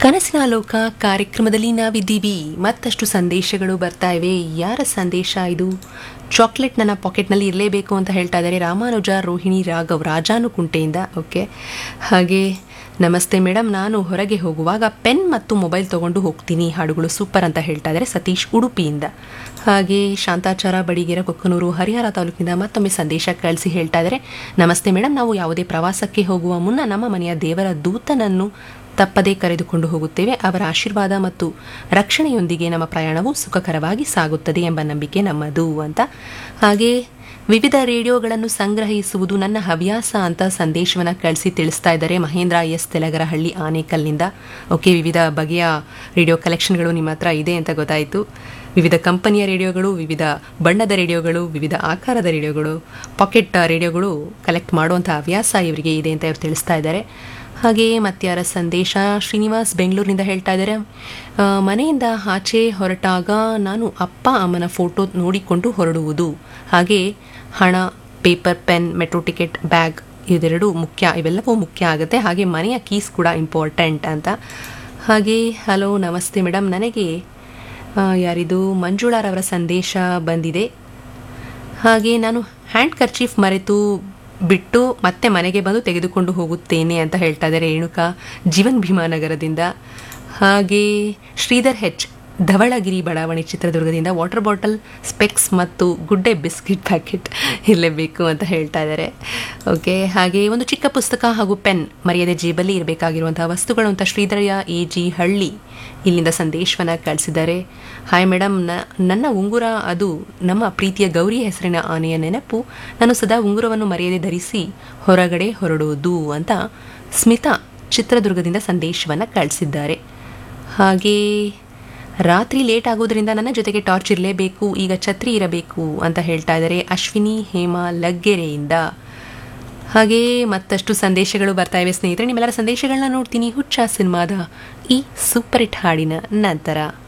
ಕನಸಿನ ಲೋಕ ಕಾರ್ಯಕ್ರಮದಲ್ಲಿ ನಾವಿದ್ದೀವಿ ಮತ್ತಷ್ಟು ಸಂದೇಶಗಳು ಬರ್ತಾ ಇವೆ ಯಾರ ಸಂದೇಶ ಇದು ಚಾಕ್ಲೇಟ್ ನನ್ನ ಪಾಕೆಟ್ನಲ್ಲಿ ಇರಲೇಬೇಕು ಅಂತ ಹೇಳ್ತಾ ಇದ್ದಾರೆ ರಾಮಾನುಜ ರೋಹಿಣಿ ರಾಘವ್ ರಾಜಾನುಕುಂಟೆಯಿಂದ ಓಕೆ ಹಾಗೆ ನಮಸ್ತೆ ಮೇಡಮ್ ನಾನು ಹೊರಗೆ ಹೋಗುವಾಗ ಪೆನ್ ಮತ್ತು ಮೊಬೈಲ್ ತೊಗೊಂಡು ಹೋಗ್ತೀನಿ ಹಾಡುಗಳು ಸೂಪರ್ ಅಂತ ಹೇಳ್ತಾ ಇದ್ದಾರೆ ಸತೀಶ್ ಉಡುಪಿಯಿಂದ ಹಾಗೆ ಶಾಂತಾಚಾರ ಬಡಿಗೆರ ಕೊಕ್ಕನೂರು ಹರಿಹರ ತಾಲೂಕಿನಿಂದ ಮತ್ತೊಮ್ಮೆ ಸಂದೇಶ ಕಳಿಸಿ ಹೇಳ್ತಾ ಇದ್ದಾರೆ ನಮಸ್ತೆ ಮೇಡಮ್ ನಾವು ಯಾವುದೇ ಪ್ರವಾಸಕ್ಕೆ ಹೋಗುವ ಮುನ್ನ ನಮ್ಮ ಮನೆಯ ದೇವರ ದೂತನನ್ನು ತಪ್ಪದೇ ಕರೆದುಕೊಂಡು ಹೋಗುತ್ತೇವೆ ಅವರ ಆಶೀರ್ವಾದ ಮತ್ತು ರಕ್ಷಣೆಯೊಂದಿಗೆ ನಮ್ಮ ಪ್ರಯಾಣವು ಸುಖಕರವಾಗಿ ಸಾಗುತ್ತದೆ ಎಂಬ ನಂಬಿಕೆ ನಮ್ಮದು ಅಂತ ಹಾಗೆ ವಿವಿಧ ರೇಡಿಯೋಗಳನ್ನು ಸಂಗ್ರಹಿಸುವುದು ನನ್ನ ಹವ್ಯಾಸ ಅಂತ ಸಂದೇಶವನ್ನು ಕಳಿಸಿ ತಿಳಿಸ್ತಾ ಇದ್ದಾರೆ ಮಹೇಂದ್ರ ಎಸ್ ತೆಲಗರಹಳ್ಳಿ ಆನೇಕಲ್ನಿಂದ ಓಕೆ ವಿವಿಧ ಬಗೆಯ ರೇಡಿಯೋ ಕಲೆಕ್ಷನ್ಗಳು ನಿಮ್ಮ ಹತ್ರ ಇದೆ ಅಂತ ಗೊತ್ತಾಯಿತು ವಿವಿಧ ಕಂಪನಿಯ ರೇಡಿಯೋಗಳು ವಿವಿಧ ಬಣ್ಣದ ರೇಡಿಯೋಗಳು ವಿವಿಧ ಆಕಾರದ ರೇಡಿಯೋಗಳು ಪಾಕೆಟ್ ರೇಡಿಯೋಗಳು ಕಲೆಕ್ಟ್ ಮಾಡುವಂಥ ಹವ್ಯಾಸ ಇವರಿಗೆ ಇದೆ ಅಂತ ಇವರು ತಿಳಿಸ್ತಾ ಇದ್ದಾರೆ ಹಾಗೆಯೇ ಮತ್ಯಾರ ಸಂದೇಶ ಶ್ರೀನಿವಾಸ್ ಬೆಂಗಳೂರಿನಿಂದ ಹೇಳ್ತಾ ಇದ್ದಾರೆ ಆ, ಮನೆಯಿಂದ ಆಚೆ ಹೊರಟಾಗ ನಾನು ಅಪ್ಪ ಅಮ್ಮನ ಫೋಟೋ ನೋಡಿಕೊಂಡು ಹೊರಡುವುದು ಹಾಗೆ ಹಣ paper pen metro ticket bag ಇದೆರಡು ಮುಖ್ಯ ಇವೆಲ್ಲವೂ ಮುಖ್ಯ ಆಗುತ್ತೆ ಹಾಗೆ ಮನೆಯ ಕೀಸ್ ಕೂಡ ಇಂಪಾರ್ಟೆಂಟ್ ಅಂತ ಹಾಗೆ ಹಲೋ ನಮಸ್ತೆ ಮೇಡಮ್ ನನಗೆ ಆ, ಯಾರಿದು ಮಂಜುಳಾರವರ ಸಂದೇಶ ಬಂದಿದೆ ಹಾಗೆ ನಾನು ಹ್ಯಾಂಡ್ ಕರ್ಚೀಫ್ ಮರೆತು ಬಿಟ್ಟು ಮತ್ತೆ ಮನೆಗೆ ಬಂದು ತೆಗೆದುಕೊಂಡು ಹೋಗುತ್ತೇನೆ ಅಂತ ಹೇಳ್ತಾ ಇದ್ದಾರೆ ರೇಣುಕಾ ಜೀವನ್ ಭೀಮಾ ನಗರದಿಂದ ಹಾಗೆ ಶ್ರೀಧರ್ ಹೆಚ್ ಧವಳಗಿರಿ ಬಡಾವಣೆ ಚಿತ್ರದುರ್ಗದಿಂದ ವಾಟರ್ ಬಾಟಲ್ ಸ್ಪೆಕ್ಸ್ ಮತ್ತು ಗುಡ್ಡೆ ಬಿಸ್ಕಿಟ್ ಪ್ಯಾಕೆಟ್ ಇರಲೇಬೇಕು ಅಂತ ಹೇಳ್ತಾ ಇದ್ದಾರೆ ಓಕೆ ಹಾಗೆ ಒಂದು ಚಿಕ್ಕ ಪುಸ್ತಕ ಹಾಗೂ ಪೆನ್ ಮರ್ಯಾದೆ ಜೇಬಲ್ಲಿ ಇರಬೇಕಾಗಿರುವಂತಹ ವಸ್ತುಗಳು ಅಂತ ಶ್ರೀಧರಯ್ಯ ಎ ಜಿ ಹಳ್ಳಿ ಇಲ್ಲಿಂದ ಸಂದೇಶವನ್ನು ಕಳಿಸಿದ್ದಾರೆ ಹಾಯ್ ಮೇಡಮ್ ನನ್ನ ಉಂಗುರ ಅದು ನಮ್ಮ ಪ್ರೀತಿಯ ಗೌರಿ ಹೆಸರಿನ ಆನೆಯ ನೆನಪು ನಾನು ಸದಾ ಉಂಗುರವನ್ನು ಮರ್ಯಾದೆ ಧರಿಸಿ ಹೊರಗಡೆ ಹೊರಡುವುದು ಅಂತ ಸ್ಮಿತಾ ಚಿತ್ರದುರ್ಗದಿಂದ ಸಂದೇಶವನ್ನು ಕಳಿಸಿದ್ದಾರೆ ಹಾಗೆ ರಾತ್ರಿ ಲೇಟ್ ಆಗೋದ್ರಿಂದ ನನ್ನ ಜೊತೆಗೆ ಟಾರ್ಚ್ ಇರಲೇಬೇಕು ಈಗ ಛತ್ರಿ ಇರಬೇಕು ಅಂತ ಹೇಳ್ತಾ ಇದ್ದಾರೆ ಅಶ್ವಿನಿ ಹೇಮಾ ಲಗ್ಗೆರೆಯಿಂದ ಹಾಗೆ ಮತ್ತಷ್ಟು ಸಂದೇಶಗಳು ಬರ್ತಾ ಇವೆ ಸ್ನೇಹಿತರೆ ನಿಮ್ಮೆಲ್ಲರ ಸಂದೇಶಗಳನ್ನ ನೋಡ್ತೀನಿ ಹುಚ್ಚ ಸಿನಿಮಾದ ಈ ಸೂಪರ್ ಹಿಟ್ ಹಾಡಿನ ನಂತರ